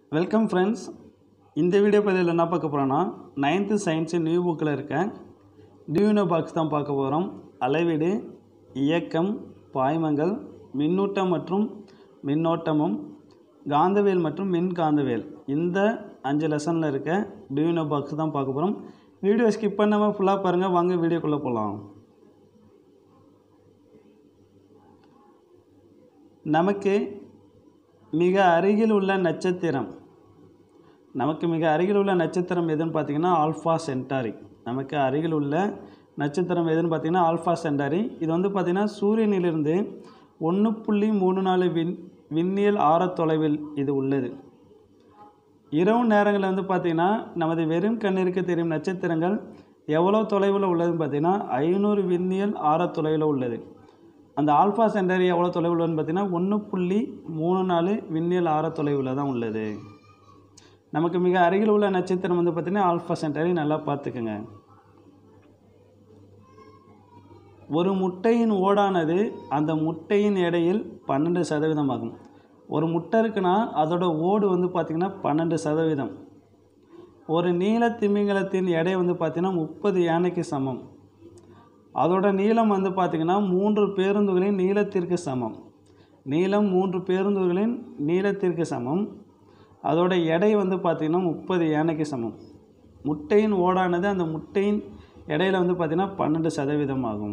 welcome friends இந்த video பதிவில் என்ன பார்க்க போகிறோன்னா நைன்த்து சயின்ஸு நியூ புக்கில் இருக்க டியூனோ பாக்ஸ் தான் பார்க்க போகிறோம் அளவீடு இயக்கம் பாய்மங்கள் மின்னூட்டம் மற்றும் மின்னோட்டமும் காந்தவியல் மற்றும் மின்காந்தவியல் இந்த அஞ்சு லெசனில் இருக்க டியூனோ பாக்ஸ் தான் பார்க்க போகிறோம் வீடியோ ஸ்கிப் பண்ணாமல் ஃபுல்லாக பாருங்கள் வாங்க வீடியோக்குள்ளே போகலாம் நமக்கு மிக அருகில் உள்ள நட்சத்திரம் நமக்கு மிக அருகில் உள்ள நட்சத்திரம் எதுன்னு பார்த்தீங்கன்னா ஆல்ஃபா சென்டாரி நமக்கு அருகில் உள்ள நட்சத்திரம் எதுன்னு பார்த்தீங்கன்னா ஆல்ஃபா சென்டாரி இது வந்து பார்த்திங்கன்னா சூரியனிலிருந்து ஒன்று புள்ளி மூணு நாலு விண் விண்ணியல் ஆர தொலைவில் இது உள்ளது இரவு நேரங்களில் வந்து பார்த்திங்கன்னா நமது வெறும் கண்ணிற்கு தெரியும் நட்சத்திரங்கள் எவ்வளோ தொலைவில் உள்ளதுன்னு பார்த்தீங்கன்னா ஐநூறு விண்ணியல் ஆர தொலைவில் உள்ளது அந்த ஆல்ஃபா சென்டரி எவ்வளோ தொலைவில் உள்ளதுன்னு பார்த்தீங்கன்னா ஒன்று புள்ளி மூணு நாலு விண்ணியல் ஆர தொலைவில் தான் உள்ளது நமக்கு மிக அருகில் உள்ள நட்சத்திரம் வந்து பார்த்திங்கன்னா ஆல்ஃபா சென்டரி நல்லா பார்த்துக்குங்க ஒரு முட்டையின் ஓடானது அந்த முட்டையின் எடையில் பன்னெண்டு சதவீதம் ஆகும் ஒரு முட்டை இருக்குன்னா அதோட ஓடு வந்து பார்த்திங்கன்னா பன்னெண்டு சதவீதம் ஒரு நீல திமிங்கலத்தின் எடை வந்து பார்த்திங்கன்னா முப்பது யானைக்கு சமம் அதோட நீளம் வந்து பார்த்திங்கன்னா மூன்று பேருந்துகளின் நீளத்திற்கு சமம் நீளம் மூன்று பேருந்துகளின் நீளத்திற்கு சமம் அதோட எடை வந்து பார்த்திங்கன்னா முப்பது யானைக்கு சமம் முட்டையின் ஓடானது அந்த முட்டையின் இடையில வந்து பார்த்திங்கன்னா பன்னெண்டு சதவீதம் ஆகும்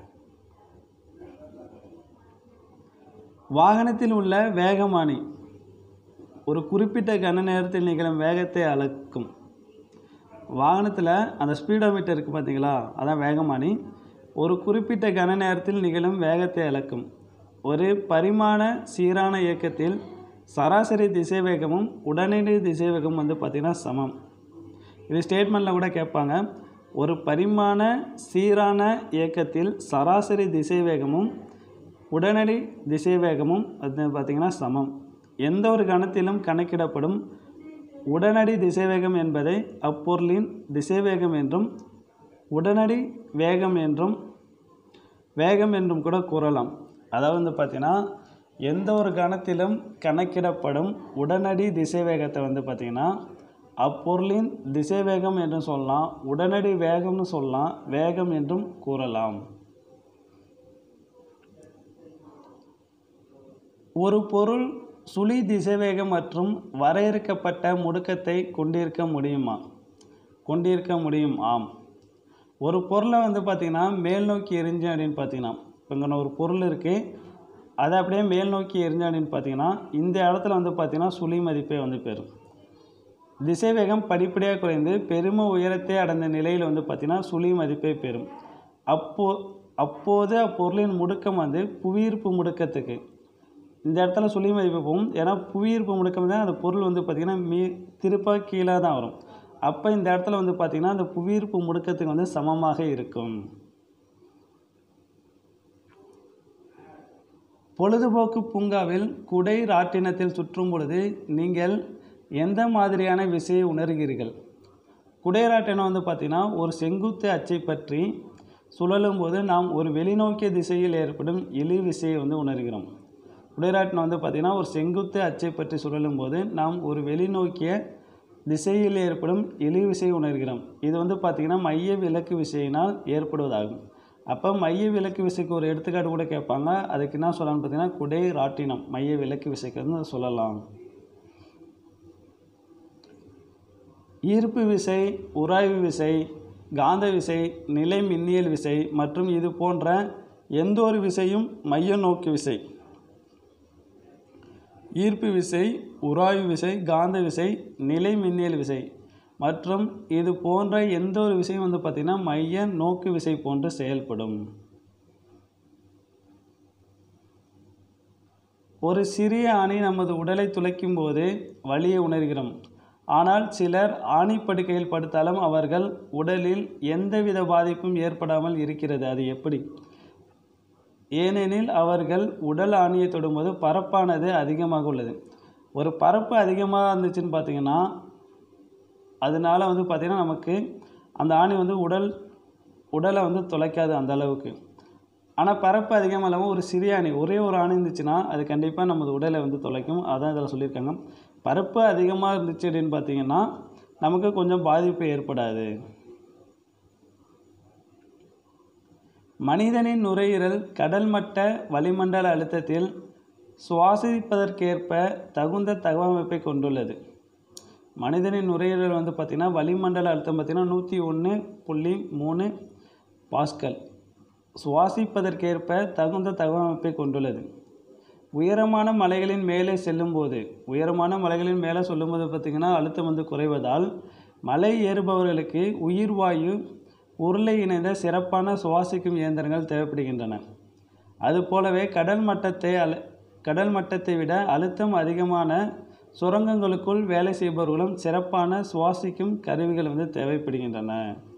வாகனத்தில் உள்ள வேகமானி ஒரு குறிப்பிட்ட கன நேரத்தில் நிகழும் வேகத்தை அளக்கும் வாகனத்தில் அந்த ஸ்பீடோமீட்டர் இருக்குது பார்த்தீங்களா அதான் வேகமானி ஒரு குறிப்பிட்ட கன நேரத்தில் நிகழும் வேகத்தை அளக்கும் ஒரு பரிமாண சீரான இயக்கத்தில் சராசரி திசைவேகமும் உடனடி திசைவேகமும் வந்து பார்த்திங்கன்னா சமம் இது ஸ்டேட்மெண்ட்டில் கூட கேட்பாங்க ஒரு பரிமாண சீரான இயக்கத்தில் சராசரி திசைவேகமும் உடனடி திசைவேகமும் அது பார்த்திங்கன்னா சமம் எந்த ஒரு கணத்திலும் கணக்கிடப்படும் உடனடி திசைவேகம் என்பதை அப்பொருளின் திசைவேகம் என்றும் உடனடி வேகம் என்றும் வேகம் என்றும் கூட கூறலாம் அதாவது வந்து பார்த்திங்கன்னா எந்த ஒரு கணத்திலும் கணக்கிடப்படும் உடனடி திசைவேகத்தை வந்து பார்த்திங்கன்னா அப்பொருளின் திசைவேகம் என்றும் சொல்லலாம் உடனடி வேகம்னு சொல்லலாம் வேகம் என்றும் கூறலாம் ஒரு பொருள் சுழி திசைவேகம் மற்றும் வரையறுக்கப்பட்ட முடுக்கத்தை கொண்டிருக்க முடியுமா கொண்டிருக்க முடியும் ஆம் ஒரு பொருளை வந்து பார்த்திங்கன்னா மேல் நோக்கி எரிஞ்சு அப்படின்னு பார்த்தீங்கன்னா இப்போ இங்கே ஒரு பொருள் இருக்குது அதை அப்படியே மேல் நோக்கி எரிஞ்சு அப்படின்னு பார்த்தீங்கன்னா இந்த இடத்துல வந்து பார்த்திங்கன்னா சுழி மதிப்பே வந்து பெறும் திசைவேகம் படிப்படியாக குறைந்து பெரும உயரத்தை அடைந்த நிலையில் வந்து பார்த்திங்கன்னா சுழி மதிப்பை பெறும் அப்போ அப்போது அப்பொருளின் முடுக்கம் வந்து புவியீர்ப்பு முடுக்கத்துக்கு இந்த இடத்துல சுழி மதிப்பு போகும் ஏன்னா புவியீர்ப்பு முடுக்கம் தான் அந்த பொருள் வந்து பார்த்திங்கன்னா மீ திருப்பாக கீழே தான் வரும் அப்போ இந்த இடத்துல வந்து பார்த்திங்கன்னா அந்த புவியீர்ப்பு முடுக்கத்துக்கு வந்து சமமாக இருக்கும் பொழுதுபோக்கு பூங்காவில் குடை ராட்டினத்தில் சுற்றும் பொழுது நீங்கள் எந்த மாதிரியான விசையை உணர்கிறீர்கள் குடைராட்டினம் வந்து பார்த்திங்கன்னா ஒரு செங்குத்து அச்சை பற்றி சுழலும் போது நாம் ஒரு வெளிநோக்கிய திசையில் ஏற்படும் இழு விசையை வந்து உணர்கிறோம் குடைராட்டினம் வந்து பார்த்திங்கன்னா ஒரு செங்குத்து அச்சை பற்றி சுழலும் போது நாம் ஒரு வெளிநோக்கிய திசையில் ஏற்படும் இழு விசையை உணர்கிறோம் இது வந்து பார்த்திங்கன்னா மைய விலக்கு விசையினால் ஏற்படுவதாகும் அப்போ மைய விலக்கு விசைக்கு ஒரு எடுத்துக்காட்டு கூட கேட்பாங்க அதுக்கு என்ன சொல்லலாம்னு பார்த்தீங்கன்னா குடை ராட்டினம் மைய விலக்கு விசைக்கு வந்து சொல்லலாம் ஈர்ப்பு விசை உராய்வு விசை காந்த விசை நிலை மின்னியல் விசை மற்றும் இது போன்ற எந்த ஒரு விசையும் மைய நோக்கு விசை ஈர்ப்பு விசை உராய்வு விசை காந்த விசை நிலை மின்னியல் விசை மற்றும் இது போன்ற எந்த ஒரு விசையும் வந்து பார்த்திங்கன்னா மைய நோக்கு விசை போன்று செயல்படும் ஒரு சிறிய ஆணி நமது உடலை துளைக்கும் போது வலியை உணர்கிறோம் ஆனால் சிலர் ஆணிப்படுக்கையில் படுத்தாலும் அவர்கள் உடலில் எந்தவித பாதிப்பும் ஏற்படாமல் இருக்கிறது அது எப்படி ஏனெனில் அவர்கள் உடல் ஆணியை தொடும்போது பரப்பானது அதிகமாக உள்ளது ஒரு பரப்பு அதிகமாக இருந்துச்சுன்னு பார்த்தீங்கன்னா அதனால வந்து பார்த்திங்கன்னா நமக்கு அந்த ஆணி வந்து உடல் உடலை வந்து துளைக்காது அந்த அளவுக்கு ஆனால் பரப்பு அதிகமாக இல்லாமல் ஒரு சிறிய அணி ஒரே ஒரு அணி இருந்துச்சுன்னா அது கண்டிப்பாக நமது உடலை வந்து தொலைக்கும் அதான் இதில் சொல்லியிருக்காங்க பரப்பு அதிகமாக இருந்துச்சு அப்படின்னு பார்த்தீங்கன்னா நமக்கு கொஞ்சம் பாதிப்பு ஏற்படாது மனிதனின் நுரையீரல் கடல் மட்ட வளிமண்டல அழுத்தத்தில் சுவாசிப்பதற்கேற்ப தகுந்த தகவமைப்பை கொண்டுள்ளது மனிதனின் நுரையீரல் வந்து பார்த்திங்கன்னா வளிமண்டல அழுத்தம் பார்த்திங்கன்னா நூற்றி ஒன்று புள்ளி மூணு பாஸ்கல் சுவாசிப்பதற்கேற்ப தகுந்த தகவமைப்பை கொண்டுள்ளது உயரமான மலைகளின் மேலே செல்லும்போது உயரமான மலைகளின் மேலே சொல்லும்போது பார்த்திங்கன்னா அழுத்தம் வந்து குறைவதால் மலை ஏறுபவர்களுக்கு உயிர்வாயு உருளை இணைந்த சிறப்பான சுவாசிக்கும் இயந்திரங்கள் தேவைப்படுகின்றன அதுபோலவே கடல் மட்டத்தை அல கடல் மட்டத்தை விட அழுத்தம் அதிகமான சுரங்கங்களுக்குள் வேலை செய்பவர்களும் சிறப்பான சுவாசிக்கும் கருவிகள் வந்து தேவைப்படுகின்றன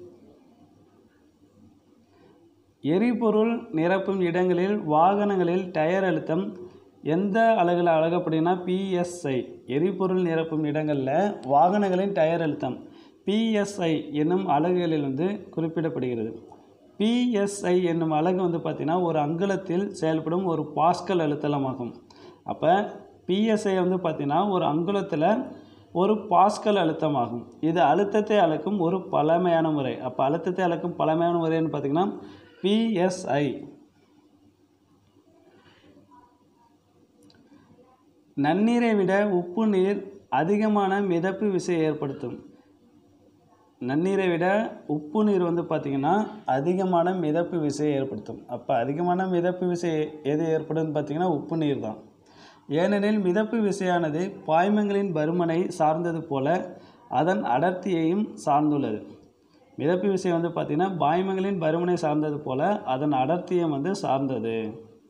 எரிபொருள் நிரப்பும் இடங்களில் வாகனங்களில் டயர் அழுத்தம் எந்த அலகில் அளக்கப்படுதுன்னா பிஎஸ்ஐ எரிபொருள் நிரப்பும் இடங்களில் வாகனங்களின் டயர் அழுத்தம் பிஎஸ்ஐ என்னும் அலகுகளில் வந்து குறிப்பிடப்படுகிறது பிஎஸ்ஐ என்னும் அலகு வந்து பார்த்திங்கன்னா ஒரு அங்குலத்தில் செயல்படும் ஒரு பாஸ்கல் அழுத்தலமாகும் அப்போ பிஎஸ்ஐ வந்து பார்த்திங்கன்னா ஒரு அங்குலத்தில் ஒரு பாஸ்கல் அழுத்தமாகும் இது அழுத்தத்தை அளக்கும் ஒரு பழமையான முறை அப்போ அழுத்தத்தை அளக்கும் பழமையான முறைன்னு பார்த்திங்கன்னா பிஎஸ்ஐ நன்னீரை விட உப்பு நீர் அதிகமான மிதப்பு விசையை ஏற்படுத்தும் நன்னீரை விட உப்பு நீர் வந்து பார்த்திங்கன்னா அதிகமான மிதப்பு விசையை ஏற்படுத்தும் அப்போ அதிகமான மிதப்பு விசை எது ஏற்படும்னு பார்த்திங்கன்னா உப்பு நீர் தான் ஏனெனில் மிதப்பு விசையானது பாய்மங்களின் பருமனை சார்ந்தது போல அதன் அடர்த்தியையும் சார்ந்துள்ளது மிதப்பு விசை வந்து பார்த்திங்கன்னா பாய்மங்களின் பருமனை சார்ந்தது போல அதன் அடர்த்தியம் வந்து சார்ந்தது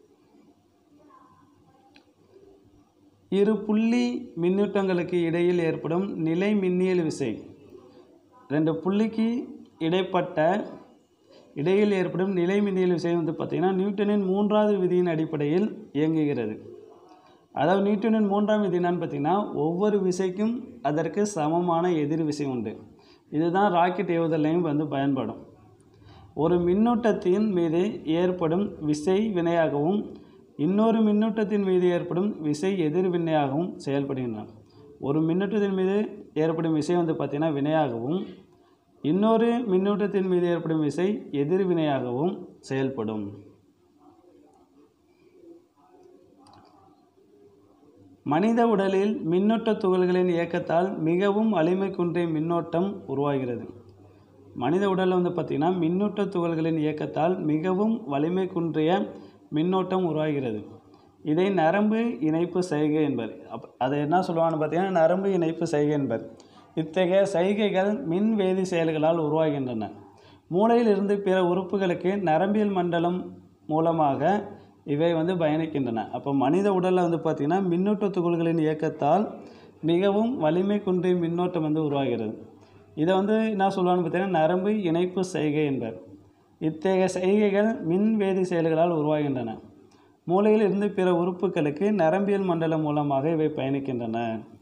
இரு புள்ளி மின்னூட்டங்களுக்கு இடையில் ஏற்படும் நிலை மின்னியல் விசை ரெண்டு புள்ளிக்கு இடைப்பட்ட இடையில் ஏற்படும் நிலை மின்னியல் விசை வந்து பார்த்திங்கன்னா நியூட்டனின் மூன்றாவது விதியின் அடிப்படையில் இயங்குகிறது அதாவது நியூட்டனின் மூன்றாம் விதி என்னன்னு பார்த்தீங்கன்னா ஒவ்வொரு விசைக்கும் அதற்கு சமமான எதிர் விசை உண்டு இதுதான் ராக்கெட் ஏவுதலையும் வந்து பயன்படும் ஒரு மின்னூட்டத்தின் மீது ஏற்படும் விசை வினையாகவும் இன்னொரு மின்னூட்டத்தின் மீது ஏற்படும் விசை எதிர்வினையாகவும் செயல்படுகின்றன ஒரு மின்னூட்டத்தின் மீது ஏற்படும் விசை வந்து பார்த்திங்கன்னா வினையாகவும் இன்னொரு மின்னூட்டத்தின் மீது ஏற்படும் விசை எதிர்வினையாகவும் செயல்படும் மனித உடலில் மின்னோட்ட துகள்களின் இயக்கத்தால் மிகவும் வலிமை குன்றிய மின்னோட்டம் உருவாகிறது மனித உடலில் வந்து பார்த்திங்கன்னா மின்னூட்ட துகள்களின் இயக்கத்தால் மிகவும் வலிமை குன்றிய மின்னோட்டம் உருவாகிறது இதை நரம்பு இணைப்பு செய்கை என்பர் அப் அதை என்ன சொல்லுவாங்கன்னு பார்த்தீங்கன்னா நரம்பு இணைப்பு செய்கை என்பர் இத்தகைய சைகைகள் மின் வேதி செயல்களால் உருவாகின்றன மூளையிலிருந்து பிற உறுப்புகளுக்கு நரம்பியல் மண்டலம் மூலமாக இவை வந்து பயணிக்கின்றன அப்போ மனித உடலில் வந்து பார்த்திங்கன்னா மின்னூட்ட துகள்களின் இயக்கத்தால் மிகவும் வலிமை குன்றிய மின்னோட்டம் வந்து உருவாகிறது இதை வந்து என்ன சொல்லுவான்னு பார்த்தீங்கன்னா நரம்பு இணைப்பு செய்கை என்பர் இத்தகைய செய்கைகள் மின் வேதி செயல்களால் உருவாகின்றன மூளையில் இருந்து பிற உறுப்புகளுக்கு நரம்பியல் மண்டலம் மூலமாக இவை பயணிக்கின்றன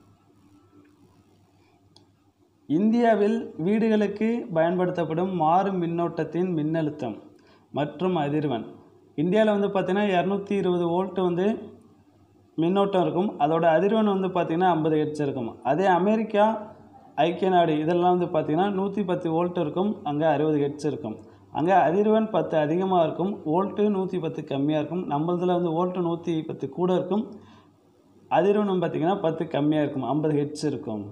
இந்தியாவில் வீடுகளுக்கு பயன்படுத்தப்படும் மாறும் மின்னோட்டத்தின் மின்னழுத்தம் மற்றும் அதிர்வெண் இந்தியாவில் வந்து பார்த்திங்கன்னா இரநூத்தி இருபது வோல்ட் வந்து மின்னோட்டம் இருக்கும் அதோட அதிர்வெண் வந்து பார்த்திங்கன்னா ஐம்பது ஹெட்ஸ் இருக்கும் அதே அமெரிக்கா ஐக்கிய நாடு இதெல்லாம் வந்து பார்த்திங்கன்னா நூற்றி பத்து வோல்ட் இருக்கும் அங்கே அறுபது ஹெட்ஸ் இருக்கும் அங்கே அதிர்வெண் பத்து அதிகமாக இருக்கும் வோல்ட்டு நூற்றி பத்து கம்மியாக இருக்கும் நம்மளதில் வந்து வோல்ட்டு நூற்றி பத்து கூட இருக்கும் அதிர்வெண் பார்த்திங்கன்னா பத்து கம்மியாக இருக்கும் ஐம்பது ஹெட்ஸ் இருக்கும்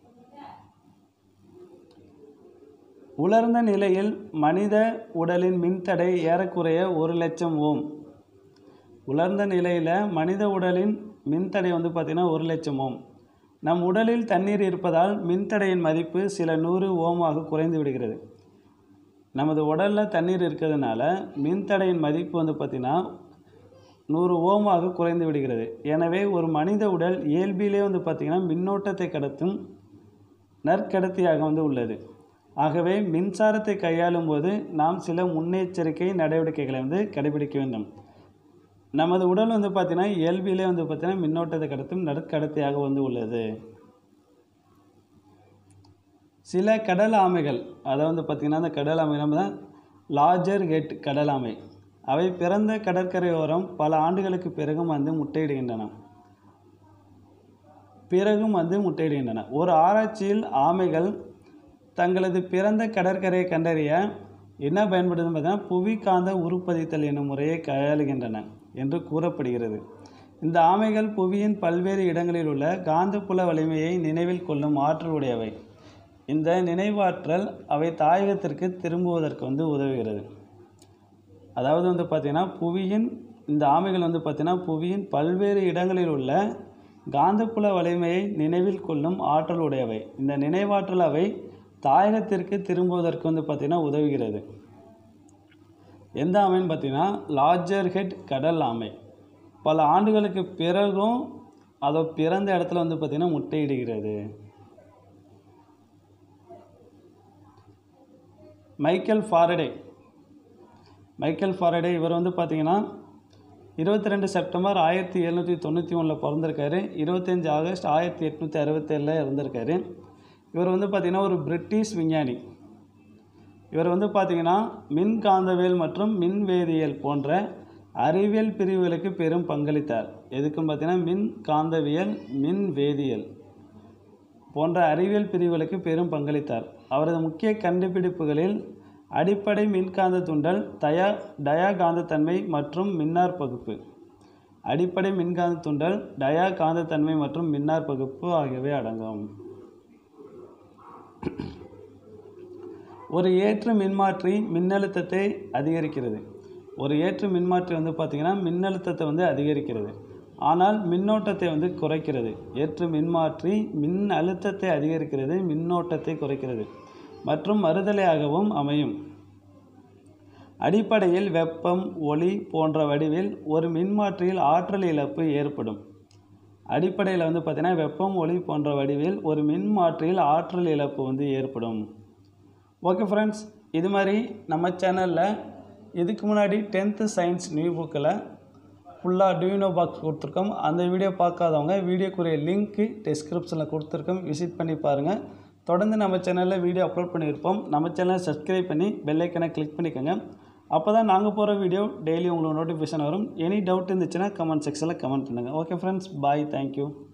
உலர்ந்த நிலையில் மனித உடலின் மின்தடை ஏறக்குறைய ஒரு லட்சம் ஓம் உலர்ந்த நிலையில் மனித உடலின் மின்தடை வந்து பார்த்திங்கன்னா ஒரு லட்சம் ஓம் நம் உடலில் தண்ணீர் இருப்பதால் மின்தடையின் மதிப்பு சில நூறு ஓமாக குறைந்து விடுகிறது நமது உடலில் தண்ணீர் இருக்கிறதுனால மின்தடையின் மதிப்பு வந்து பார்த்திங்கன்னா நூறு ஓமாக குறைந்து விடுகிறது எனவே ஒரு மனித உடல் இயல்பிலே வந்து பார்த்திங்கன்னா மின்னோட்டத்தை கடத்தும் நற்கடத்தியாக வந்து உள்ளது ஆகவே மின்சாரத்தை கையாளும் போது நாம் சில முன்னெச்சரிக்கை நடவடிக்கைகளை வந்து கடைபிடிக்க வேண்டும் நமது உடல் வந்து பார்த்திங்கன்னா இயல்பிலே வந்து பார்த்திங்கன்னா மின்னோட்டத்தை கடத்தும் நடுக்கடத்தியாக வந்து உள்ளது சில கடல் ஆமைகள் அதை வந்து பார்த்திங்கன்னா அந்த கடல் ஆமை நம்ம தான் லார்ஜர் ஹெட் கடல் ஆமை அவை பிறந்த கடற்கரையோரம் பல ஆண்டுகளுக்கு பிறகும் வந்து முட்டையிடுகின்றன பிறகும் வந்து முட்டையிடுகின்றன ஒரு ஆராய்ச்சியில் ஆமைகள் தங்களது பிறந்த கடற்கரையை கண்டறிய என்ன பயன்படுதுன்னு பார்த்தீங்கன்னா புவி காந்த உருப்பதித்தல் என்னும் முறையை கையாளுகின்றன என்று கூறப்படுகிறது இந்த ஆமைகள் புவியின் பல்வேறு இடங்களில் உள்ள காந்தப்புல வலிமையை நினைவில் கொள்ளும் ஆற்றல் உடையவை இந்த நினைவாற்றல் அவை தாயகத்திற்கு திரும்புவதற்கு வந்து உதவுகிறது அதாவது வந்து பார்த்திங்கன்னா புவியின் இந்த ஆமைகள் வந்து பார்த்திங்கன்னா புவியின் பல்வேறு இடங்களில் உள்ள காந்தப்புல வலிமையை நினைவில் கொள்ளும் ஆற்றல் உடையவை இந்த நினைவாற்றல் அவை தாயகத்திற்கு திரும்புவதற்கு வந்து பார்த்திங்கன்னா உதவுகிறது எந்த ஆமைன்னு பார்த்தீங்கன்னா லார்ஜர் ஹெட் கடல் ஆமை பல ஆண்டுகளுக்கு பிறகும் அதோ பிறந்த இடத்துல வந்து பார்த்திங்கன்னா முட்டையிடுகிறது மைக்கேல் ஃபாரடே மைக்கேல் ஃபாரடே இவர் வந்து பார்த்தீங்கன்னா இருபத்தி ரெண்டு செப்டம்பர் ஆயிரத்தி எழுநூற்றி தொண்ணூற்றி ஒன்றில் பிறந்திருக்காரு இருபத்தஞ்சி ஆகஸ்ட் ஆயிரத்தி எட்நூற்றி அறுபத்தேழில் இறந்திருக்காரு இவர் வந்து பார்த்திங்கன்னா ஒரு பிரிட்டிஷ் விஞ்ஞானி இவர் வந்து பார்த்திங்கன்னா மின்காந்தவியல் மற்றும் மின்வேதியியல் போன்ற அறிவியல் பிரிவுகளுக்கு பெரும் பங்களித்தார் எதுக்கும் பார்த்தீங்கன்னா மின் காந்தவியல் மின் வேதியியல் போன்ற அறிவியல் பிரிவுகளுக்கு பெரும் பங்களித்தார் அவரது முக்கிய கண்டுபிடிப்புகளில் அடிப்படை மின்காந்த தூண்டல் தயா டயா காந்தத்தன்மை மற்றும் மின்னார் பகுப்பு அடிப்படை மின்காந்த தூண்டல் டயா காந்தத்தன்மை மற்றும் மின்னார் பகுப்பு ஆகியவை அடங்கும் ஒரு ஏற்று மின்மாற்றி மின்னழுத்தத்தை அதிகரிக்கிறது ஒரு ஏற்று மின்மாற்றி வந்து பார்த்திங்கன்னா மின்னழுத்தத்தை வந்து அதிகரிக்கிறது ஆனால் மின்னோட்டத்தை வந்து குறைக்கிறது ஏற்று மின்மாற்றி மின் அழுத்தத்தை அதிகரிக்கிறது மின்னோட்டத்தை குறைக்கிறது மற்றும் மறுதலையாகவும் அமையும் அடிப்படையில் வெப்பம் ஒளி போன்ற வடிவில் ஒரு மின்மாற்றியில் ஆற்றல் இழப்பு ஏற்படும் அடிப்படையில் வந்து பார்த்திங்கன்னா வெப்பம் ஒளி போன்ற வடிவில் ஒரு மின்மாற்றியில் ஆற்றல் இழப்பு வந்து ஏற்படும் ஓகே ஃப்ரெண்ட்ஸ் இது மாதிரி நம்ம சேனலில் இதுக்கு முன்னாடி டென்த்து சயின்ஸ் நியூ புக்கில் ஃபுல்லாக டியூனோ பாக்ஸ் கொடுத்துருக்கோம் அந்த வீடியோ பார்க்காதவங்க வீடியோக்குரிய லிங்க்கு டிஸ்கிரிப்ஷனில் கொடுத்துருக்கோம் விசிட் பண்ணி பாருங்கள் தொடர்ந்து நம்ம சேனலில் வீடியோ அப்லோட் பண்ணியிருப்போம் நம்ம சேனலை சப்ஸ்கிரைப் பண்ணி பெல் ஐக்கனை கிளிக் பண்ணிக்கோங்க அப்போ தான் நாங்கள் போகிற வீடியோ டெய்லி உங்களுக்கு நோட்டிஃபிகேஷன் வரும் எனி டவுட் இருந்துச்சுன்னா கமெண்ட் செக்ஷனில் கமெண்ட் பண்ணுங்கள் ஓகே ஃப்ரெண்ட்ஸ் பாய் தேங்க்யூ